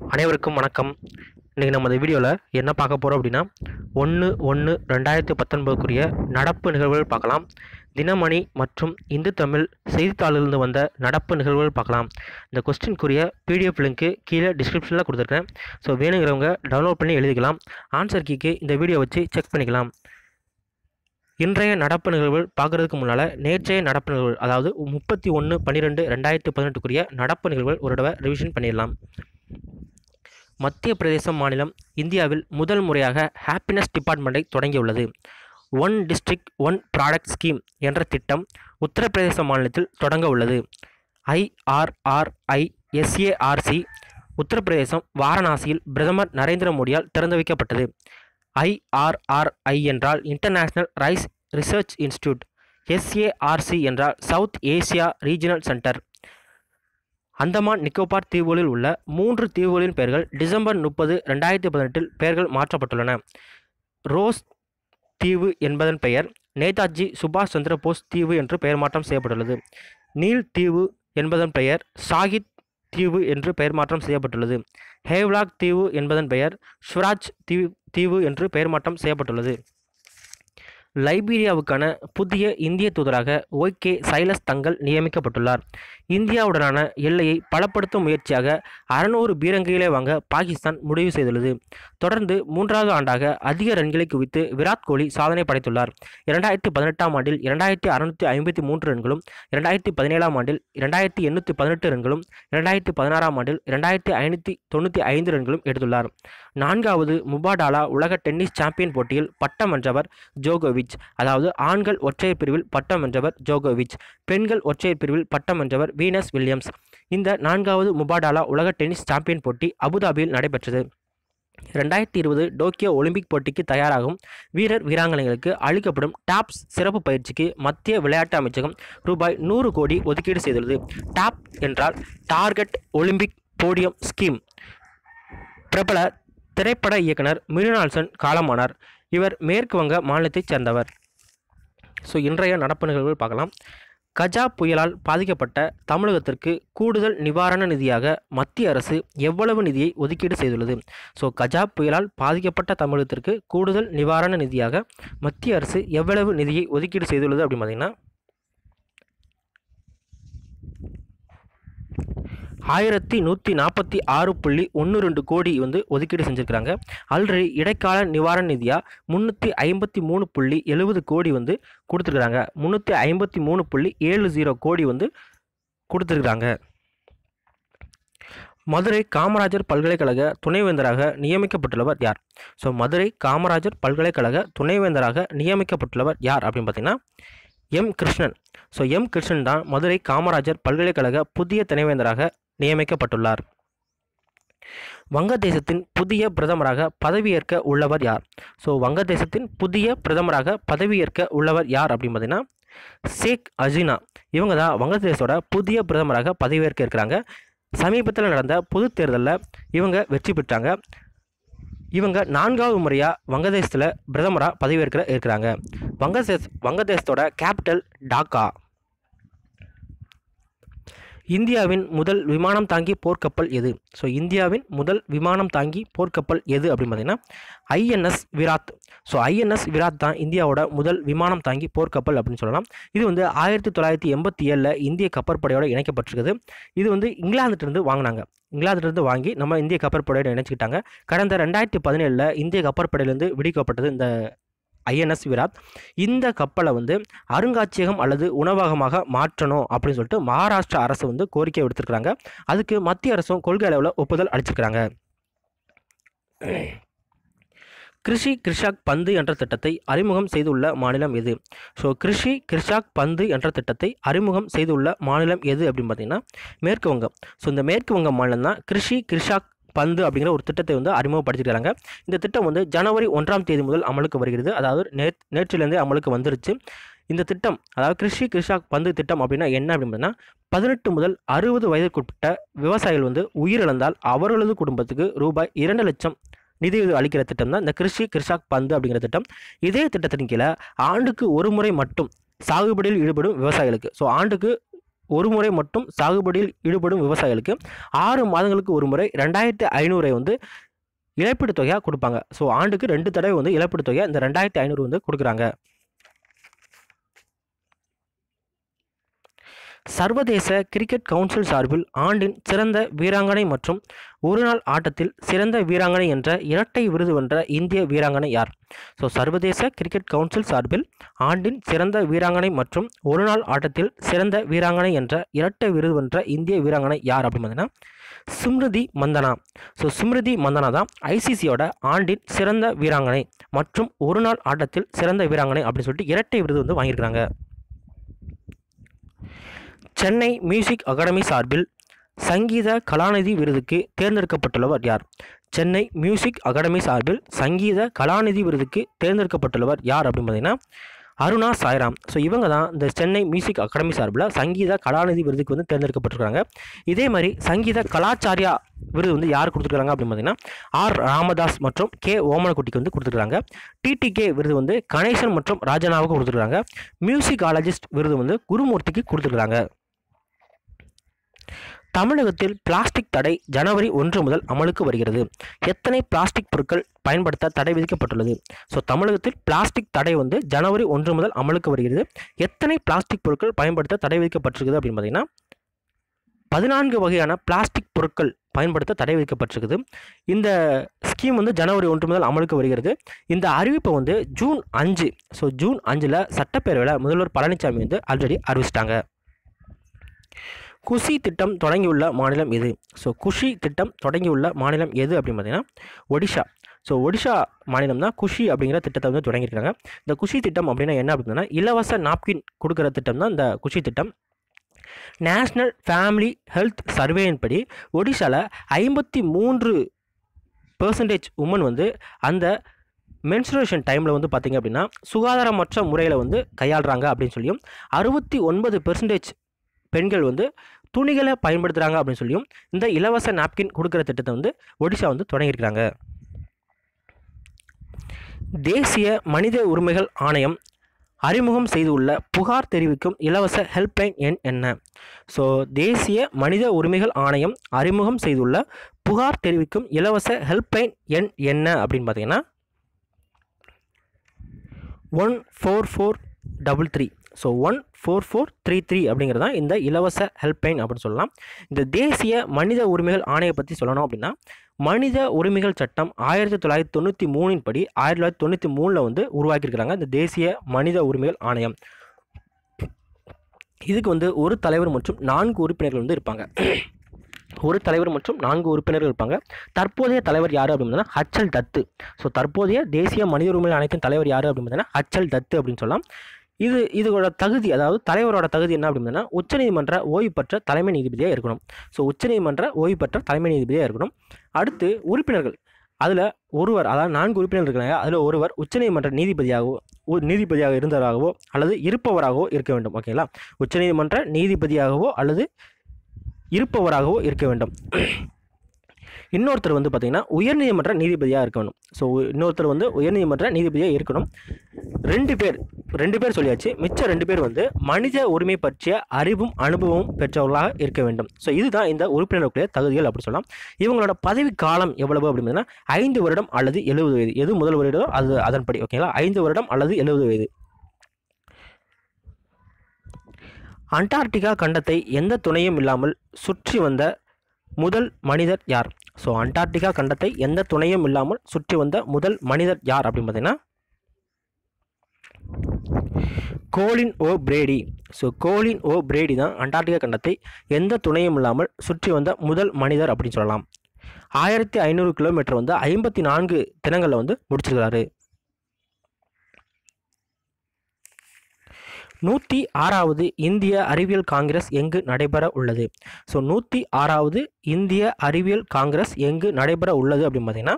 அனைவருக்கும் வணக்கம் இன்றைக்கி நம்ம இந்த வீடியோவில் என்ன பார்க்க போகிறோம் அப்படின்னா ஒன்று ஒன்று ரெண்டாயிரத்தி பத்தொன்பதுக்குரிய நடப்பு நிகழ்வுகள் பார்க்கலாம் தினமணி மற்றும் இந்து தமிழ் செய்தித்தாளிலிருந்து வந்த நடப்பு நிகழ்வுகள் பார்க்கலாம் இந்த கொஸ்டின்குரிய பிடிஎஃப் லிங்க்கு கீழே டிஸ்கிரிப்ஷனில் கொடுத்துருக்கேன் ஸோ வேணுங்கிறவங்க டவுன்லோட் பண்ணி எழுதிக்கலாம் ஆன்சர் கீக்கு இந்த வீடியோ வச்சு செக் பண்ணிக்கலாம் இன்றைய நடப்பு நிகழ்வுகள் பார்க்குறதுக்கு முன்னால் நேற்றைய நடப்பு நிகழ்வுகள் அதாவது முப்பத்தி ஒன்று பன்னிரெண்டு ரெண்டாயிரத்தி பதினெட்டுக்குரிய நடப்பு நிகழ்வுகள் ஒரு தடவை ரிவிஷன் பண்ணிடலாம் மத்திய பிரதேசம் மாநிலம் இந்தியாவில் முதல் முறையாக ஹாப்பினஸ் டிபார்ட்மெண்ட்டை தொடங்கியுள்ளது one district one product scheme என்ற திட்டம் உத்தரப்பிரதேச மாநிலத்தில் தொடங்க உள்ளது ஐஆர்ஆர்ஐ எஸ்ஏஆர்சி உத்தரப்பிரதேசம் வாரணாசியில் பிரதமர் நரேந்திர மோடியால் திறந்து வைக்கப்பட்டது ஐஆர்ஆர்ஐ என்றால் international rice research institute SARC என்றால் south Asia regional centre Andaman Nicobar தீவுகளில் உள்ள மூன்று தீவுகளின் பெயர்கள் டிசம்பர் முப்பது ரெண்டாயிரத்தி பதினெட்டில் பெயர்கள் மாற்றப்பட்டுள்ளன ரோஸ் தீவு என்பதன் பெயர் நேதாஜி சுபாஷ் சந்திர போஸ் தீவு என்று பெயர் மாற்றம் செய்யப்பட்டுள்ளது நீல் தீவு என்பதன் பெயர் ஷாகித் தீவு என்று பெயர் மாற்றம் செய்யப்பட்டுள்ளது ஹேவ்லாக் தீவு என்பதன் பெயர் ஸ்வராஜ் தீவு தீவு என்று பெயர் மாற்றம் செய்யப்பட்டுள்ளது லைபீரியாவுக்கான புதிய இந்திய தூதராக ஒய் கே சைலஸ் தங்கல் நியமிக்கப்பட்டுள்ளார் இந்தியாவுடனான எல்லையை பலப்படுத்தும் முயற்சியாக அறநூறு பீரங்கிகளை வாங்க பாகிஸ்தான் முடிவு செய்துள்ளது தொடர்ந்து மூன்றாவது ஆண்டாக அதிக ரன்களை குவித்து விராட் கோலி சாதனை படைத்துள்ளார் இரண்டாயிரத்தி பதினெட்டாம் ஆண்டில் இரண்டாயிரத்தி அறுநூற்றி ஐம்பத்தி மூன்று ரன்களும் இரண்டாயிரத்தி பதினேழாம் ஆண்டில் இரண்டாயிரத்தி எண்ணூற்றி பதினெட்டு ரன்களும் இரண்டாயிரத்தி பதினாறாம் ஆண்டில் இரண்டாயிரத்தி ஐநூற்றி தொண்ணூற்றி ஐந்து ரன்களும் எடுத்துள்ளார் நான்காவது முபாடாலா உலக டென்னிஸ் சாம்பியன் போட்டியில் பட்டம் வென்றவர் ஜோகோவிச் அதாவது ஆண்கள் ஒற்றையர் பிரிவில் பட்டம் வென்றவர் ஜோகோவிச் பெண்கள் ஒற்றையர் பிரிவில் பட்டம் வென்றவர் வீனஸ் வில்லியம்ஸ் இந்த நான்காவது முபாடாலா உலக டென்னிஸ் சாம்பியன் போட்டி அபுதாபியில் நடைபெற்றது ரெண்டாயிரத்தி இருபது டோக்கியோ ஒலிம்பிக் போட்டிக்கு தயாராகும் வீரர் வீராங்கனைகளுக்கு அளிக்கப்படும் டாப்ஸ் சிறப்பு பயிற்சிக்கு மத்திய விளையாட்டு அமைச்சகம் ரூபாய் நூறு கோடி ஒதுக்கீடு செய்துள்ளது டாப் என்றால் டார்கெட் ஒலிம்பிக் போடியம் ஸ்கீம் பிரபல திரைப்பட இயக்குனர் மிருனால்சன் காலமானார் இவர் மேற்கு வங்க மாநிலத்தைச் சேர்ந்தவர் ஸோ இன்றைய நடப்பு நிகழ்வுகள் பார்க்கலாம் கஜா புயலால் பாதிக்கப்பட்ட தமிழகத்திற்கு கூடுதல் நிவாரண நிதியாக மத்திய அரசு எவ்வளவு நிதியை ஒதுக்கீடு செய்துள்ளது ஸோ கஜா புயலால் பாதிக்கப்பட்ட தமிழகத்திற்கு கூடுதல் நிவாரண நிதியாக மத்திய அரசு எவ்வளவு நிதியை ஒதுக்கீடு செய்துள்ளது அப்படின்னு பார்த்தீங்கன்னா ஆயிரத்தி நூற்றி நாற்பத்தி ஆறு புள்ளி ஒன்று ரெண்டு கோடி வந்து ஒதுக்கீடு செஞ்சுருக்கிறாங்க ஆல்ரெடி இடைக்கால நிவாரண நிதியாக முந்நூற்றி ஐம்பத்தி மூணு புள்ளி எழுபது கோடி வந்து கொடுத்துருக்குறாங்க முந்நூற்றி ஐம்பத்தி மூணு புள்ளி ஏழு ஜீரோ கோடி வந்து கொடுத்துருக்குறாங்க மதுரை காமராஜர் பல்கலைக்கழக துணைவேந்தராக நியமிக்கப்பட்டுள்ளவர் யார் ஸோ மதுரை காமராஜர் பல்கலைக்கழக துணைவேந்தராக நியமிக்கப்பட்டுள்ளவர் யார் அப்படின்னு பார்த்தீங்கன்னா M Krishnan so M Krishnan தான் மதுரை காமராஜர் பல்கலைக்கழக புதிய துணைவேந்தராக நியமிக்கப்பட்டுள்ளார் வங்கதேசத்தின் புதிய பிரதமராக பதவியேற்க உள்ளவர் யார் ஸோ வங்கதேசத்தின் புதிய பிரதமராக பதவியேற்க உள்ளவர் யார் அப்படின்னு பார்த்தீங்கன்னா ஷேக் ஹசீனா இவங்க தான் வங்கதேசத்தோட புதிய பிரதமராக பதவியேற்க இருக்கிறாங்க சமீபத்தில் நடந்த பொது தேர்தலில் இவங்க வெற்றி பெற்றாங்க இவங்க நான்காவது முறையாக வங்கதேசத்தில் பிரதமராக பதவியேற்கிற இருக்கிறாங்க வங்கதேச வங்கதேசத்தோட கேபிட்டல் டாக்கா இந்தியாவின் முதல் விமானம் தாங்கி போர்க்கப்பல் எது ஸோ இந்தியாவின் முதல் விமானம் தாங்கி போர்க்கப்பல் எது அப்படின்னு பார்த்தீங்கன்னா INS Viraat so INS Viraat தான் இந்தியாவோட முதல் விமானம் தாங்கி போர்க்கப்பல் அப்படின்னு சொல்லலாம் இது வந்து ஆயிரத்தி தொள்ளாயிரத்தி எண்பத்தி ஏழில் இந்திய கப்பற்படையோட இணைக்கப்பட்டிருக்குது இது வந்து இங்கிலாந்துலேருந்து வாங்கினாங்க இங்கிலாந்துலேருந்து வாங்கி நம்ம இந்திய கப்பற்படையோட இணைச்சிக்கிட்டாங்க கடந்த ரெண்டாயிரத்தி பதினேழில் இந்திய கப்பற்படையிலேருந்து விடுவிக்கப்பட்டது இந்த ஐஎன்எஸ் விராத் இந்த கப்பலை வந்து அருங்காட்சியகம் அல்லது உணவகமாக மாற்றணும் அப்படின்னு சொல்லிட்டு மகாராஷ்டிரா அரசு வந்து கோரிக்கை விடுத்திருக்கிறாங்க அதுக்கு மத்திய அரசும் கொள்கை அளவில் ஒப்புதல் அளிச்சிருக்கிறாங்க கிருஷி கிருஷாக் பந்து என்ற திட்டத்தை அறிமுகம் செய்துள்ள மாநிலம் எது ஸோ கிருஷி கிருஷாக் பந்து என்ற திட்டத்தை அறிமுகம் செய்துள்ள மாநிலம் எது அப்படின்னு பார்த்தீங்கன்னா மேற்கு வங்கம் ஸோ இந்த மேற்கு வங்கம் மாநிலம் தான் கிருஷி கிருஷாக் பந்து அப்படிங்கிற ஒரு திட்டத்தை வந்து அறிமுகப்படுத்திருக்காங்க இந்த திட்டம் வந்து ஜனவரி ஒன்றாம் தேதி முதல் அமலுக்கு வருகிறது அதாவது நேற் நேற்றிலேருந்தே அமலுக்கு வந்துருச்சு இந்த திட்டம் அதாவது கிருஷி கிருஷாக் பந்து திட்டம் அப்படின்னா என்ன அப்படின்னா பதினெட்டு முதல் அறுபது வயதிற்குட்பட்ட விவசாயிகள் வந்து உயிரிழந்தால் அவர்களது குடும்பத்துக்கு ரூபாய் இரண்டு லட்சம் நிதியுதவி அளிக்கிற திட்டம் தான் இந்த கிருஷி கிருஷாக் பந்து அப்படிங்கிற திட்டம் இதே திட்டத்தின் கீழே ஆண்டுக்கு ஒரு முறை மட்டும் சாகுபடியில் ஈடுபடும் விவசாயிகளுக்கு ஸோ ஆண்டுக்கு ஒரு முறை மட்டும் சாகுபடியில் ஈடுபடும் விவசாயிகளுக்கு ஆறு மாதங்களுக்கு ஒரு முறை ரெண்டாயிரத்தி ஐநூறை வந்து இழப்பீடு தொகையாக கொடுப்பாங்க ஸோ ஆண்டுக்கு ரெண்டு தடவை வந்து இழப்பீடு தொகை இந்த ரெண்டாயிரத்தி ஐநூறு வந்து கொடுக்குறாங்க சர்வதேச கிரிக்கெட் கவுன்சில் சார்பில் ஆண்டின் சிறந்த வீராங்கனை மற்றும் ஒருநாள் ஆட்டத்தில் சிறந்த வீராங்கனை என்ற இரட்டை விருது வென்ற இந்திய வீராங்கனை யார் ஸோ சர்வதேச கிரிக்கெட் கவுன்சில் சார்பில் ஆண்டின் சிறந்த வீராங்கனை மற்றும் ஒருநாள் ஆட்டத்தில் சிறந்த வீராங்கனை என்ற இரட்டை விருது வென்ற இந்திய வீராங்கனை யார் அப்படின்னு பார்த்தீங்கன்னா ஸ்மிருதி மந்தனா ஸோ ஸ்மிருதி மந்தனா தான் ஐசிசியோட ஆண்டின் சிறந்த வீராங்கனை மற்றும் ஒரு நாள் ஆட்டத்தில் சிறந்த வீராங்கனை அப்படின்னு சொல்லிட்டு இரட்டை விருது வந்து வாங்கியிருக்கிறாங்க சென்னை மியூசிக் அகாடமி சார்பில் சங்கீத கலாநிதி விருதுக்கு தேர்ந்தெடுக்கப்பட்டுள்ளவர் யார் சென்னை மியூசிக் அகாடமி சார்பில் சங்கீத கலாநிதி விருதுக்கு தேர்ந்தெடுக்கப்பட்டுள்ளவர் யார் அப்படின்னு பார்த்தீங்கன்னா அருணா சாய்ராம் ஸோ இவங்க தான் இந்த சென்னை மியூசிக் அகாடமி சார்பில் சங்கீத கலாநிதி விருதுக்கு வந்து தேர்ந்தெடுக்கப்பட்டிருக்காங்க இதே மாதிரி சங்கீத கலாச்சாரியா விருது வந்து யார் கொடுத்துருக்காங்க அப்படின்னு பார்த்தீங்கன்னா ஆர் ராமதாஸ் மற்றும் கே ஓமனக்குட்டிக்கு வந்து கொடுத்துருக்காங்க டிடிகே விருது வந்து கணேசன் மற்றும் ராஜனாவுக்கு கொடுத்துருக்காங்க மியூசிகாலஜிஸ்ட் விருது வந்து குருமூர்த்திக்கு கொடுத்துருக்காங்க தமிழகத்தில் பிளாஸ்டிக் தடை ஜனவரி ஒன்று முதல் அமலுக்கு வருகிறது எத்தனை பிளாஸ்டிக் பொருட்கள் பயன்படுத்த தடை விதிக்கப்பட்டுள்ளது ஸோ தமிழகத்தில் பிளாஸ்டிக் தடை வந்து ஜனவரி ஒன்று முதல் அமலுக்கு வருகிறது எத்தனை பிளாஸ்டிக் பொருட்கள் பயன்படுத்த தடை விதிக்கப்பட்டிருக்குது அப்படின்னு பார்த்தீங்கன்னா பதினான்கு வகையான பிளாஸ்டிக் பொருட்கள் பயன்படுத்த தடை விதிக்கப்பட்டிருக்குது இந்த ஸ்கீம் வந்து ஜனவரி ஒன்று முதல் அமலுக்கு வருகிறது இந்த அறிவிப்பை வந்து ஜூன் அஞ்சு ஸோ ஜூன் அஞ்சில் சட்டப்பேரவையில் முதல்வர் பழனிசாமி வந்து ஆல்ரெடி அறிவிச்சிட்டாங்க குஷி திட்டம் தொடங்கியுள்ள மாநிலம் எது ஸோ குஷி திட்டம் தொடங்கியுள்ள மாநிலம் எது அப்படின்னு பார்த்தீங்கன்னா ஒடிஷா ஸோ ஒடிஷா மாநிலம் தான் குஷி அப்படிங்கிற திட்டத்தை வந்து தொடங்கியிருக்காங்க இந்த குஷி திட்டம் அப்படின்னா என்ன அப்படின்னா இலவச நாப்கின் கொடுக்குற திட்டம் தான் இந்த குஷி திட்டம் நேஷ்னல் ஃபேமிலி ஹெல்த் சர்வேயின் படி ஒடிஷாவில் ஐம்பத்தி மூன்று பர்சன்டேஜ் உமன் வந்து அந்த மென்சுரேஷன் டைமில் வந்து பார்த்திங்க அப்படின்னா சுகாதாரமற்ற முறையில் வந்து கையாளுறாங்க அப்படின்னு சொல்லியும் அறுபத்தி ஒன்பது பெர்சன்டேஜ் பெண்கள் வந்து துணிகளை பயன்படுத்துகிறாங்க அப்படின்னு சொல்லியும் இந்த இலவச நாப்கின் கொடுக்குற திட்டத்தை வந்து ஒடிஷா வந்து தொடங்கியிருக்கிறாங்க தேசிய மனித உரிமைகள் ஆணையம் அறிமுகம் செய்துள்ள புகார் தெரிவிக்கும் இலவச ஹெல்ப்லைன் எண் என்ன ஸோ தேசிய மனித உரிமைகள் ஆணையம் அறிமுகம் செய்துள்ள புகார் தெரிவிக்கும் இலவச ஹெல்ப்லைன் எண் என்ன அப்படின்னு பார்த்தீங்கன்னா one four four double three so one four four three three அப்படிங்கிறது தான் இந்த இலவச ஹெல்ப்லைன் அப்படின்னு சொல்லலாம் இந்த தேசிய மனித உரிமைகள் ஆணையை பற்றி சொல்லணும் அப்படின்னா மனித உரிமைகள் சட்டம் ஆயிரத்தி தொள்ளாயிரத்தி தொண்ணூற்றி மூணின் படி ஆயிரத்தி தொள்ளாயிரத்தி தொண்ணூற்றி மூணில் வந்து உருவாக்கியிருக்கிறாங்க இந்த தேசிய மனித உரிமைகள் ஆணையம் இதுக்கு வந்து ஒரு தலைவர் மற்றும் நான்கு உறுப்பினர்கள் வந்து இருப்பாங்க ஒரு தலைவர் மற்றும் நான்கு உறுப்பினர்கள் இருப்பாங்க தற்போதைய தலைவர் யார் அப்படின்னா ஹச்சல் தத்து ஸோ தற்போதைய தேசிய மனித உரிமை ஆணையத்தின் தலைவர் யார் அப்படின்னு பார்த்தீங்கன்னா ஹச்சல் தத்து அப்படின்னு சொல்லலாம் இது இதோட தகுதி அதாவது தலைவரோட தகுதி என்ன அப்படின்னா உச்சநீதிமன்ற ஓய்வு பெற்ற தலைமை நீதிபதியாக இருக்கணும் ஸோ உச்சநீதிமன்ற ஓய்வு பெற்ற தலைமை நீதிபதியாக இருக்கணும் அடுத்து உறுப்பினர்கள் அதில் ஒருவர் அதாவது நான்கு உறுப்பினர்கள் இருக்கிறாங்க அதில் ஒருவர் உச்சநீதிமன்ற நீதிபதியாகவோ ஒரு நீதிபதியாக இருந்தவராகவோ அல்லது இருப்பவராகவோ இருக்க வேண்டும் ஓகேங்களா உச்சநீதிமன்ற நீதிபதியாகவோ அல்லது இருப்பவராகவோ இருக்க வேண்டும் இன்னொருத்தர் வந்து பார்த்திங்கன்னா உயர்நீதிமன்ற நீதிபதியாக இருக்க வேண்டும் ஸோ இன்னொருத்தர் வந்து உயர்நீதிமன்ற நீதிபதியாக இருக்கணும் ரெண்டு பேர் ரெண்டு பேர் சொல்லியாச்சு மிச்சம் ரெண்டு பேர் வந்து மனித உரிமை பற்றிய அறிவும் அனுபவமும் பெற்றவர்களாக இருக்க வேண்டும் ஸோ இதுதான் இந்த உறுப்பினர்களுடைய தகுதிகள் அப்படி சொல்லலாம் இவங்களோட பதவி காலம் எவ்வளவு அப்படின்னா ஐந்து வருடம் அல்லது எழுபது வயது எது முதல் வருடோ அது அதன்படி ஓகேங்களா ஐந்து வருடம் அல்லது எழுபது வயது அண்டார்டிகா கண்டத்தை எந்த துணையும் இல்லாமல் சுற்றி வந்த முதல் மனிதர் யார் ஸோ அண்டார்டிகா கண்டத்தை எந்த துணையும் இல்லாமல் சுற்றி வந்த முதல் மனிதர் யார் அப்படின்னு பார்த்தீங்கன்னா Colin O'Brady so Colin O'Brady தான் அண்டார்டிகா கண்டத்தை எந்த துணையும் இல்லாமல் சுற்றி வந்த முதல் மனிதர் அப்படின்னு சொல்லலாம் ஆயிரத்தி ஐநூறு கிலோமீட்டர் வந்து ஐம்பத்தி நான்கு தினங்களில் வந்து முடிச்சிருக்கிறாரு நூற்றி ஆறாவது இந்திய அறிவியல் காங்கிரஸ் எங்கு நடைபெற உள்ளது ஸோ நூற்றி ஆறாவது இந்திய அறிவியல் காங்கிரஸ் எங்கு நடைபெற உள்ளது அப்படின்னு பார்த்தீங்கன்னா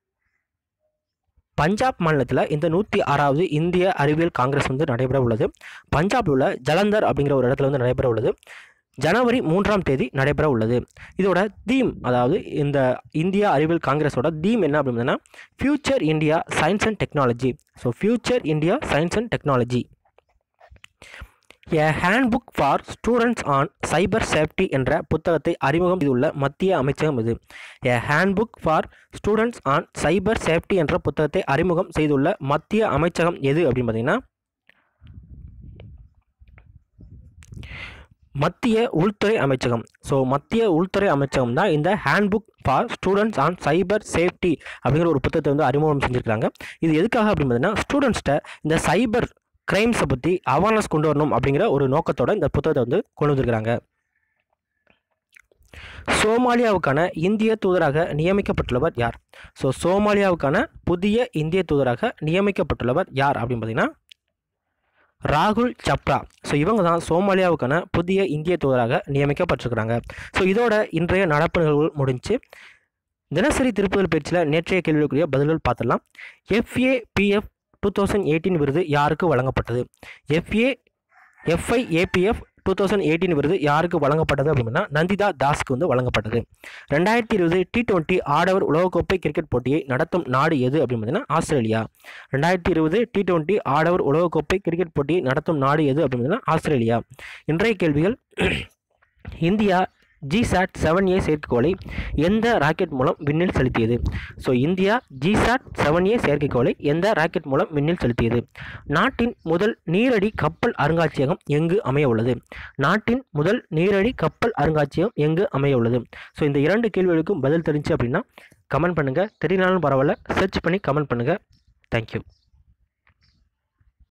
பஞ்சாப் மாநிலத்தில் இந்த நூற்றி ஆறாவது இந்திய அறிவியல் காங்கிரஸ் வந்து நடைபெற உள்ளது பஞ்சாபில் உள்ள ஜலந்தர் அப்படிங்கிற ஒரு இடத்துல வந்து நடைபெற உள்ளது ஜனவரி மூன்றாம் தேதி நடைபெற உள்ளது இதோட தீம் அதாவது இந்த இந்திய அறிவியல் காங்கிரஸோட தீம் என்ன அப்படின்னா future India science and technology so future India science and technology a handbook for students on cyber safety என்ற புத்தகத்தை அறிமுகம் செய்துள்ள மத்திய அமைச்சகம் இது a handbook for students on cyber safety என்ற புத்தகத்தை அறிமுகம் செய்துள்ள மத்திய அமைச்சகம் எது அப்படின்னு பார்த்தீங்கன்னா மத்திய உள்துறை அமைச்சகம் ஸோ மத்திய உள்துறை அமைச்சகம் தான் இந்த handbook for students on cyber safety அப்படிங்கிற ஒரு புத்தகத்தை வந்து அறிமுகம் செஞ்சுருக்காங்க இது எதுக்காக அப்படின்னு பார்த்தீங்கன்னா ஸ்டூடெண்ட்ஸ்கிட்ட இந்த சைபர் கிரைம்ஸை பற்றி அவேர்னஸ் கொண்டு வரணும் அப்படிங்கிற ஒரு நோக்கத்தோட இந்த புத்தகத்தை வந்து கொண்டு வந்திருக்கிறாங்க சோமாலியாவுக்கான இந்திய தூதராக நியமிக்கப்பட்டுள்ளவர் யார் ஸோ சோமாலியாவுக்கான புதிய இந்திய தூதராக நியமிக்கப்பட்டுள்ளவர் யார் அப்படின்னு பார்த்தீங்கன்னா ராகுல் சப்ரா ஸோ இவங்க தான் சோமாலியாவுக்கான புதிய இந்திய தூதராக நியமிக்கப்பட்டிருக்கிறாங்க ஸோ இதோட இன்றைய நடப்பு நிகழ்வுகள் முடிஞ்சு தினசரி திருப்புதல் பேச்சில் நேற்றைய கேள்விக்குரிய பதில்கள் பார்த்துடலாம் எஃப்ஏபிஎஃப் டூ தௌசண்ட் எயிட்டீன் விருது யாருக்கு வழங்கப்பட்டது FA FIAPF two thousand eighteen விருது யாருக்கு வழங்கப்பட்டது அப்படின்னா நந்திதா தாஸ்க்கு வந்து வழங்கப்பட்டது ரெண்டாயிரத்தி இருபது டி டுவெண்ட்டி ஆடவர் உலகக்கோப்பை கிரிக்கெட் போட்டியை நடத்தும் நாடு எது அப்படின்னு பார்த்தீங்கன்னா ஆஸ்திரேலியா ரெண்டாயிரத்தி இருபது டி டுவெண்ட்டி ஆடவர் உலகக்கோப்பை கிரிக்கெட் போட்டியை நடத்தும் நாடு எது அப்படின்னு பார்த்தீங்கன்னா ஆஸ்திரேலியா இன்றைய கேள்விகள் இந்தியா ஜிசாட் செவன் ஏ செயற்கைக்கோளை எந்த ராக்கெட் மூலம் விண்ணில் செலுத்தியது so India GSAT seven A செயற்கைக்கோளை எந்த ராக்கெட் மூலம் விண்ணில் செலுத்தியது நாட்டின் முதல் நீரடி கப்பல் அருங்காட்சியகம் எங்கு அமைய உள்ளது நாட்டின் முதல் நீரடி கப்பல் அருங்காட்சியகம் எங்கு அமைய உள்ளது ஸோ இந்த இரண்டு கேள்விகளுக்கும் பதில் தெரிஞ்சு அப்படின்னா கமெண்ட் பண்ணுங்கள் தெரியலனாலும் பரவாயில்ல சர்ச் பண்ணி கமெண்ட் பண்ணுங்கள் தேங்க்யூ